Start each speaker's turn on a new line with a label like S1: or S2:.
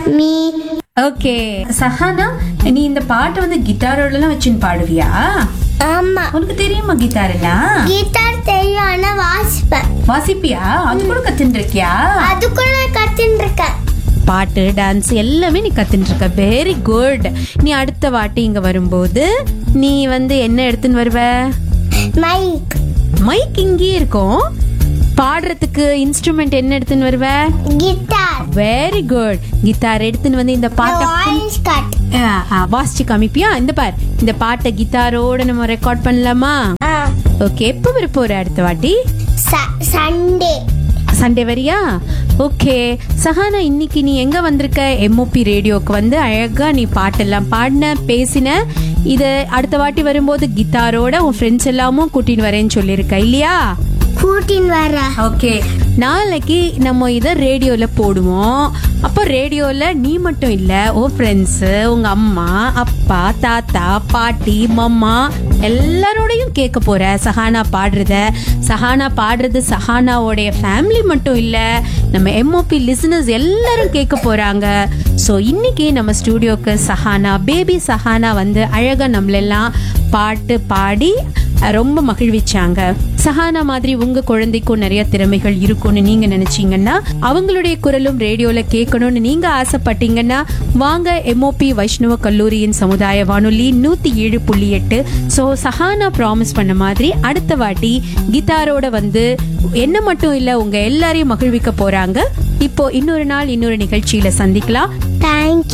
S1: me
S2: okay Sahana நீ இந்த பாட்டை வந்து கிட்டாரோட எல்லாம் வச்சுன்னு பாடுவியா
S1: ஆமா
S2: உனக்கு தெரியுமா கிட்டார் எல்லாம்
S1: கிட்டார் தெரியும் ஆனா வாசிப்பேன்
S2: வாசிப்பியா அது கூட கத்துட்டு இருக்கியா
S1: அதுக்குள்ள கத்துட்டு இருக்கேன்
S2: பாட்டு டான்ஸ் எல்லாமே நீ கத்துட்டு இருக்க வெரி குட் நீ அடுத்த வாட்டி இங்க வரும்போது நீ வந்து என்ன எடுத்துன்னு வருவ
S1: மைக்
S2: மைக் இங்கேயே இருக்கும் பாடுறதுக்கு இன்ஸ்ட்ருமெண்ட் என்ன எடுத்துன்னு வருவ
S1: கிட்டார்
S2: வெரி குட் கிட்டார் எடுத்துன்னு வந்து இந்த பாட்டை
S1: ஆரஞ்சு கட்
S2: ஆ, ஆ, வாசிச்சு காமிப்பியா இந்த பார் இந்த பாட்டை கிட்டாரோட நம்ம ரெக்கார்ட் பண்ணலாமா ஓகே எப்போ வர போற அடுத்த வாட்டி
S1: சண்டே
S2: சண்டே வரியா ஓகே சஹானா இன்னைக்கு நீ எங்க வந்திருக்க எம்ஓபி ரேடியோக்கு வந்து அழகா நீ பாட்டெல்லாம் பாடின பேசின இது அடுத்த வாட்டி வரும்போது கிட்டாரோட உன் ஃப்ரெண்ட்ஸ் எல்லாமும் கூட்டின்னு வரேன்னு சொல்லியிருக்க இல்லையா
S1: கூட்டின்னு வர
S2: ஓகே நாளைக்கு நம்ம இதை ரேடியோல போடுவோம் அப்போ ரேடியோல நீ மட்டும் இல்ல உன் ஃப்ரெண்ட்ஸ் உங்க அம்மா அப்பா தாத்தா பாட்டி மம்மா எல்லாரோடையும் கேட்க போற சஹானா பாடுறத சஹானா பாடுறது சஹானாவோடைய ஃபேமிலி மட்டும் இல்ல நம்ம எம்ஓபி லிசனர்ஸ் எல்லாரும் கேட்க போறாங்க ஸோ இன்னைக்கு நம்ம ஸ்டூடியோக்கு சஹானா பேபி சஹானா வந்து அழகா நம்மளெல்லாம் பாட்டு பாடி அஹ், ரொம்ப மகிழ்விச்சாங்க சஹானா மாதிரி உங்க குழந்தைக்கும் நிறைய திறமைகள் இருக்கும்னு நீங்க நினைச்சீங்கன்னா அவங்களுடைய குரலும் ரேடியோல கேட்கணும்னு நீங்க ஆசைப்பட்டீங்கன்னா வாங்க எம்ஓபி வைஷ்ணவ கல்லூரியின் சமுதாய வானொலி நூத்தி ஏழு புள்ளி எட்டு ஸோ சஹானா ப்ராமிஸ் பண்ண மாதிரி அடுத்த வாட்டி கிட்டாரோட வந்து என்ன மட்டும் இல்ல உங்க எல்லாரையும் மகிழ்விக்க போறாங்க இப்போ இன்னொரு நாள் இன்னொரு நிகழ்ச்சியில சந்திக்கலாம்
S1: தேங்க்யூ